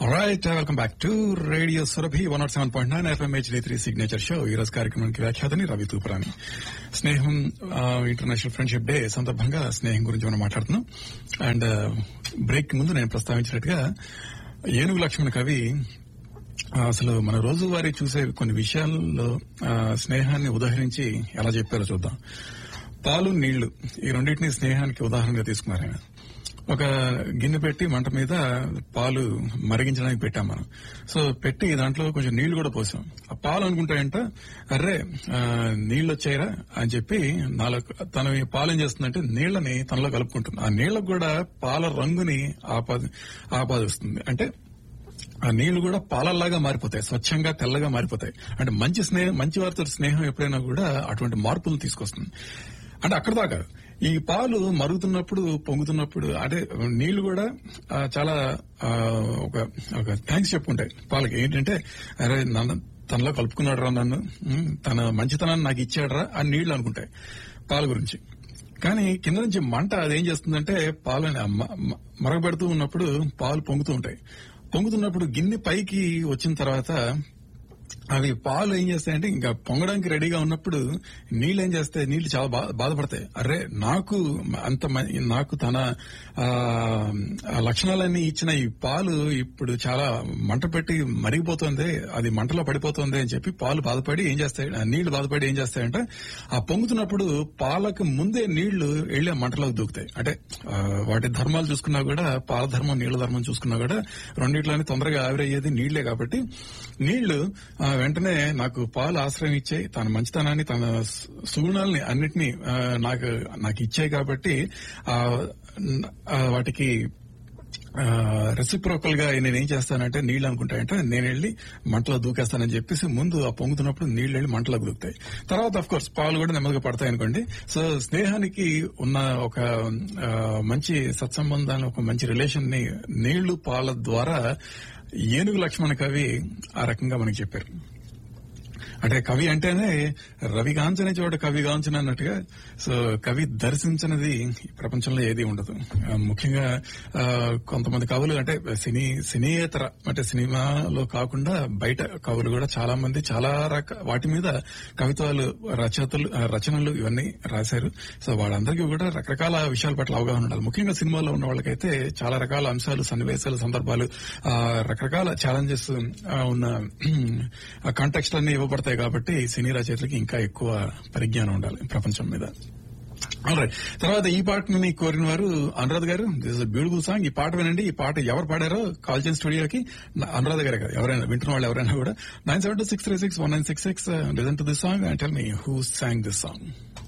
Right welcome back to radio Surabhi one not seven point nine FM HD three signature show ఈ రోజు కార్యక్రమానికి వ్యాఖ్యాతని రవి తూపురాని స్నేహం international friendship day సందర్భంగా స్నేహం గురించి మనం మాట్లాడుతున్నాం అండ్ బ్రేక్ ముందు నేను ప్రస్తావించినట్టుగా ఏనుగు లక్ష్మణ్ కవి ఆ, అసలు మన రోజువారీ చూసే కొన్ని విషయాల్లో ఆ, స్నేహాన్ని ఉదాహరించి ఎలా చెప్పారో చూద్దాం పాలు నీళ్లు ఈ రెండింటిని స్నేహానికి ఉదాహరణగా తీసుకున్నారు ఆయన ఒక గిన్నె పెట్టి మంట మీద పాలు మరిగించడానికి పెట్టాం మనం సో పెట్టి దాంట్లో కొంచెం నీళ్లు కూడా పోసాం ఆ పాలు అనుకుంటాయంట అర్రే ఆ, నీళ్లు వచ్చాయిరా అని చెప్పి నాలో తన ఈ పాలు ఏం చేస్తుందంటే నీళ్లని తనలో కలుపుకుంటుంది ఆ నీళ్లకు కూడా పాల రంగుని ఆపాది ఆపాదిస్తుంది అంటే ఆ నీళ్లు కూడా పాలల్లాగా మారిపోతాయి స్వచ్ఛంగా తెల్లగా మారిపోతాయి అంటే మంచి స్నేహం మంచి వారితో స్నేహం ఎప్పుడైనా కూడా అటువంటి మార్పులు తీసుకొస్తుంది అంటే అక్కడ దాకా ఈ పాలు మరుగుతున్నప్పుడు పొంగుతున్నప్పుడు అంటే నీళ్లు కూడా ఆ, చాలా ఆ, ఒక ఒక థ్యాంక్స్ చెప్పుకుంటాయి పాలకి ఏంటంటే అరే నన్ను తనలో కలుపుకున్నాడు రా నన్ను ఉమ్, తన మంచితనాన్ని నాకు ఇచ్చాడు రా అని నీళ్లు అనుకుంటాయి పాల గురించి కానీ కింద నుంచి మంట అదేం చేస్తుందంటే పాలని మ- మ- మరగబెడుతూ ఉన్నప్పుడు పాలు పొంగుతూ ఉంటాయి పొంగుతున్నప్పుడు గిన్నె పైకి వచ్చిన తర్వాత అవి పాలు ఏం చేస్తాయంటే ఇంకా పొంగడానికి రెడీగా ఉన్నప్పుడు నీళ్ళు ఏం చేస్తాయి నీళ్లు చాలా బా- బాధపడతాయి అరే నాకు అంత మ- నాకు తన ఆ, ఆ లక్షణాలన్నీ ఇచ్చిన ఈ పాలు ఇప్పుడు చాలా మంట పెట్టి మరిగిపోతుంది అది మంటలో పడిపోతుంది అని చెప్పి పాలు బాధపడి ఏం చేస్తాయి ఆ నీళ్లు బాధపడి ఏం చేస్తాయంటే ఆ పొంగుతున్నప్పుడు పాలకు ముందే నీళ్లు వెళ్ళి ఆ మంటలోకి దూకుతాయి అంటే ఆ, వాటి ధర్మాలు చూసుకున్నా కూడా పాల ధర్మం నీళ్ల ధర్మం చూసుకున్నా కూడా రెండిట్లోనే తొందరగా ఆవిరయ్యేది నీళ్లే కాబట్టి నీళ్లు ఆ, వెంటనే నాకు పాలు ఆశ్రయం ఇచ్చాయి తన మంచితనాన్ని తన సు- సుగుణాలని అన్నిటినీ ఆ, నాకు నాకు ఇచ్చాయి కాబట్టి ఆ, న- ఆ, వాటికి రెసిప్రోకల్ గా నేను ఏం చేస్తానంటే నీళ్లు అనుకుంటాయంటే నేను వెళ్ళి మంటలో దూకేస్తానని చెప్పేసి ముందు ఆ పొంగుతున్నప్పుడు నీళ్లు వెళ్ళి మంటలో దూకుతాయి తర్వాత అఫ్ కోర్స్ పాలు కూడా నెమ్మదిగా పడతాయి అనుకోండి సో స్నేహానికి ఉన్న ఒక ఆ, మంచి సత్సంబంధాన్ని ఒక మంచి రిలేషన్ ని నీళ్లు పాల ద్వారా ఏనుగు లక్ష్మణ కవి ఆ రకంగా మనకి చెప్పారు అంటే కవి అంటేనే రవి కాంచని చోట కవి కాంచన అన్నట్టుగా సో కవి దర్శించినది ఈ ప్రపంచంలో ఏది ఉండదు ఆ, ముఖ్యంగా ఆ, కొంతమంది కవులు అంటే సినీ సినీయేతర అంటే సినిమాలో కాకుండా బయట కవులు కూడా చాలా మంది చాలా రక వాటి మీద కవిత్వాలు రచయితలు ఆ, రచనలు ఇవన్నీ రాశారు సో వాళ్ళందరికీ కూడా రకరకాల విషయాల పట్ల అవగాహన ఉండాలి ముఖ్యంగా సినిమాలో ఉన్న వాళ్ళకైతే చాలా రకాల అంశాలు సన్నివేశాలు సందర్భాలు ఆ, రకరకాల ఛాలెంజెస్ ఉన్న కాంటెక్స్ట్ అన్ని ఇవ్వబడతాయి కాబట్టి సినీ రచయితలకి ఇంకా ఎక్కువ పరిజ్ఞానం ఉండాలి ప్రపంచం మీద Alright. తర్వాత ఈ పాటని కోరిన వారు అనురాధ గారు దిస్ బ్యూటిఫుల్ సాంగ్ ఈ పాట వినండి ఈ పాట ఎవరు పాడారో కాల్ చేసిన స్టూడియోకి నా- అనురాధ గారే కదా ఎవరైనా వింటున్న వాళ్ళు ఎవరైనా కూడా nine seven two six three six one nine six six listen to this song and tell me who sang this song